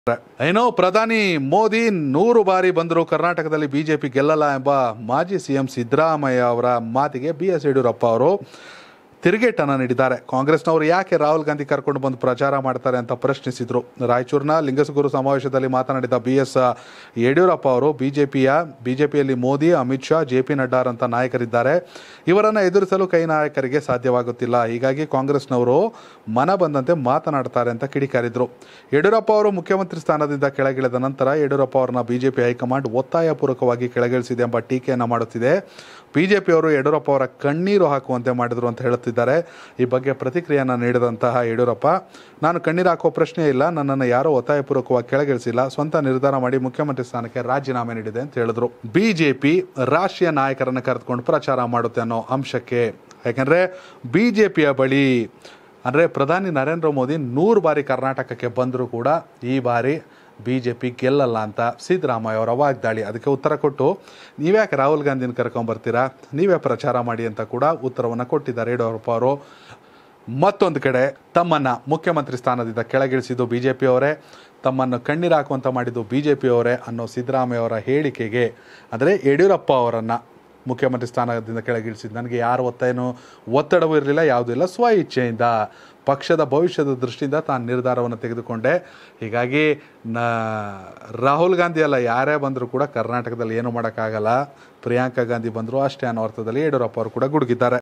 ಏನೋ ಪ್ರಧಾನಿ ಮೋದಿ ನೂರು ಬಾರಿ ಬಂದರೂ ಕರ್ನಾಟಕದಲ್ಲಿ ಬಿಜೆಪಿ ಗೆಲ್ಲಲ್ಲ ಎಂಬ ಮಾಜಿ ಸಿಎಂ ಸಿದ್ದರಾಮಯ್ಯ ಅವರ ಮಾತಿಗೆ ಬಿ ಎಸ್ ಯಡಿಯೂರಪ್ಪ ಅವರು ತಿರುಗೇಟನ್ನು ನೀಡಿದ್ದಾರೆ ಕಾಂಗ್ರೆಸ್ನವರು ಯಾಕೆ ರಾಹುಲ್ ಗಾಂಧಿ ಕರ್ಕೊಂಡು ಬಂದು ಪ್ರಚಾರ ಮಾಡ್ತಾರೆ ಅಂತ ಪ್ರಶ್ನಿಸಿದರು ರಾಯಚೂರಿನ ಲಿಂಗಸಗೂರು ಸಮಾವೇಶದಲ್ಲಿ ಮಾತನಾಡಿದ ಬಿ ಎಸ್ ಯಡಿಯೂರಪ್ಪ ಅವರು ಬಿಜೆಪಿಯ ಬಿಜೆಪಿಯಲ್ಲಿ ಮೋದಿ ಅಮಿತ್ ಶಾ ಜೆ ಪಿ ನಡ್ಡಾರಂಥ ನಾಯಕರಿದ್ದಾರೆ ಇವರನ್ನು ಎದುರಿಸಲು ಕೈ ನಾಯಕರಿಗೆ ಸಾಧ್ಯವಾಗುತ್ತಿಲ್ಲ ಹೀಗಾಗಿ ಕಾಂಗ್ರೆಸ್ನವರು ಮನ ಬಂದಂತೆ ಮಾತನಾಡ್ತಾರೆ ಅಂತ ಕಿಡಿಕಾರಿದ್ರು ಯಡಿಯೂರಪ್ಪ ಅವರು ಮುಖ್ಯಮಂತ್ರಿ ಸ್ಥಾನದಿಂದ ಕೆಳಗಿಳಿದ ನಂತರ ಯಡಿಯೂರಪ್ಪ ಅವರನ್ನ ಬಿಜೆಪಿ ಹೈಕಮಾಂಡ್ ಒತ್ತಾಯಪೂರ್ವಕವಾಗಿ ಕೆಳಗಿಳಿಸಿದೆ ಎಂಬ ಟೀಕೆಯನ್ನು ಮಾಡುತ್ತಿದೆ ಬಿಜೆಪಿಯವರು ಯಡಿಯೂರಪ್ಪ ಅವರ ಕಣ್ಣೀರು ಹಾಕುವಂತೆ ಮಾಡಿದರು ಅಂತ ಹೇಳುತ್ತಿದ್ದಾರೆ ಈ ಬಗ್ಗೆ ಪ್ರತಿಕ್ರಿಯೆಯನ್ನು ನೀಡಿದಂತಹ ಯಡಿಯೂರಪ್ಪ ನಾನು ಕಣ್ಣೀರು ಹಾಕುವ ಪ್ರಶ್ನೆ ಇಲ್ಲ ನನ್ನನ್ನು ಯಾರೋ ಒತ್ತಾಯಪೂರ್ವಕವಾಗಿ ಕೆಳಗಿಳಿಸಿಲ್ಲ ಸ್ವಂತ ನಿರ್ಧಾರ ಮಾಡಿ ಮುಖ್ಯಮಂತ್ರಿ ಸ್ಥಾನಕ್ಕೆ ರಾಜೀನಾಮೆ ನೀಡಿದೆ ಅಂತ ಹೇಳಿದ್ರು ಬಿಜೆಪಿ ರಾಷ್ಟ್ರೀಯ ನಾಯಕರನ್ನು ಕರೆದುಕೊಂಡು ಪ್ರಚಾರ ಮಾಡುತ್ತೆ ಅನ್ನೋ ಅಂಶಕ್ಕೆ ಯಾಕಂದ್ರೆ ಬಿಜೆಪಿಯ ಬಳಿ ಅಂದರೆ ಪ್ರಧಾನಿ ನರೇಂದ್ರ ಮೋದಿ ನೂರು ಬಾರಿ ಕರ್ನಾಟಕಕ್ಕೆ ಬಂದರೂ ಕೂಡ ಈ ಬಾರಿ ಬಿ ಜೆ ಪಿ ಗೆಲ್ಲಲ್ಲ ಅಂತ ಸಿದ್ದರಾಮಯ್ಯ ಅವರ ವಾಗ್ದಾಳಿ ಅದಕ್ಕೆ ಉತ್ತರ ಕೊಟ್ಟು ನೀವ್ಯಾಕೆ ರಾಹುಲ್ ಗಾಂಧಿನ ಕರ್ಕೊಂಬರ್ತೀರಾ ನೀವೇ ಪ್ರಚಾರ ಮಾಡಿ ಅಂತ ಕೂಡ ಉತ್ತರವನ್ನು ಕೊಟ್ಟಿದ್ದಾರೆ ಯಡಿಯೂರಪ್ಪ ಅವರು ಮತ್ತೊಂದು ಕಡೆ ತಮ್ಮನ್ನು ಮುಖ್ಯಮಂತ್ರಿ ಸ್ಥಾನದಿಂದ ಕೆಳಗಿಳಿಸಿದ್ದು ಬಿ ಜೆ ಪಿಯವರೇ ತಮ್ಮನ್ನು ಕಣ್ಣೀರು ಹಾಕುವಂತ ಮಾಡಿದ್ದು ಬಿ ಜೆ ಪಿಯವರೇ ಅನ್ನೋ ಸಿದ್ದರಾಮಯ್ಯ ಅವರ ಹೇಳಿಕೆಗೆ ಅಂದರೆ ಯಡಿಯೂರಪ್ಪ ಅವರನ್ನು ಮುಖ್ಯಮಂತ್ರಿ ಸ್ಥಾನದಿಂದ ಕೆಳಗಿಳಿಸಿದ್ದು ನನಗೆ ಯಾರ ಒತ್ತಾಯನೂ ಒತ್ತಡವೂ ಇರಲಿಲ್ಲ ಯಾವುದೂ ಇಲ್ಲ ಸ್ವ ಇಚ್ಛೆಯಿಂದ ಪಕ್ಷದ ಭವಿಷ್ಯದ ದೃಷ್ಟಿಯಿಂದ ತಾನು ನಿರ್ಧಾರವನ್ನು ತೆಗೆದುಕೊಂಡೆ ಹೀಗಾಗಿ ನ ರಾಹುಲ್ ಗಾಂಧಿ ಅಲ್ಲ ಯಾರೇ ಬಂದರೂ ಕೂಡ ಕರ್ನಾಟಕದಲ್ಲಿ ಏನೂ ಮಾಡೋಕ್ಕಾಗಲ್ಲ ಪ್ರಿಯಾಂಕಾ ಗಾಂಧಿ ಬಂದರೂ ಅಷ್ಟೇ ಅನ್ನೋ ಅರ್ಥದಲ್ಲಿ ಯಡಿಯೂರಪ್ಪ ಅವರು ಕೂಡ ಗುಡುಗಿದ್ದಾರೆ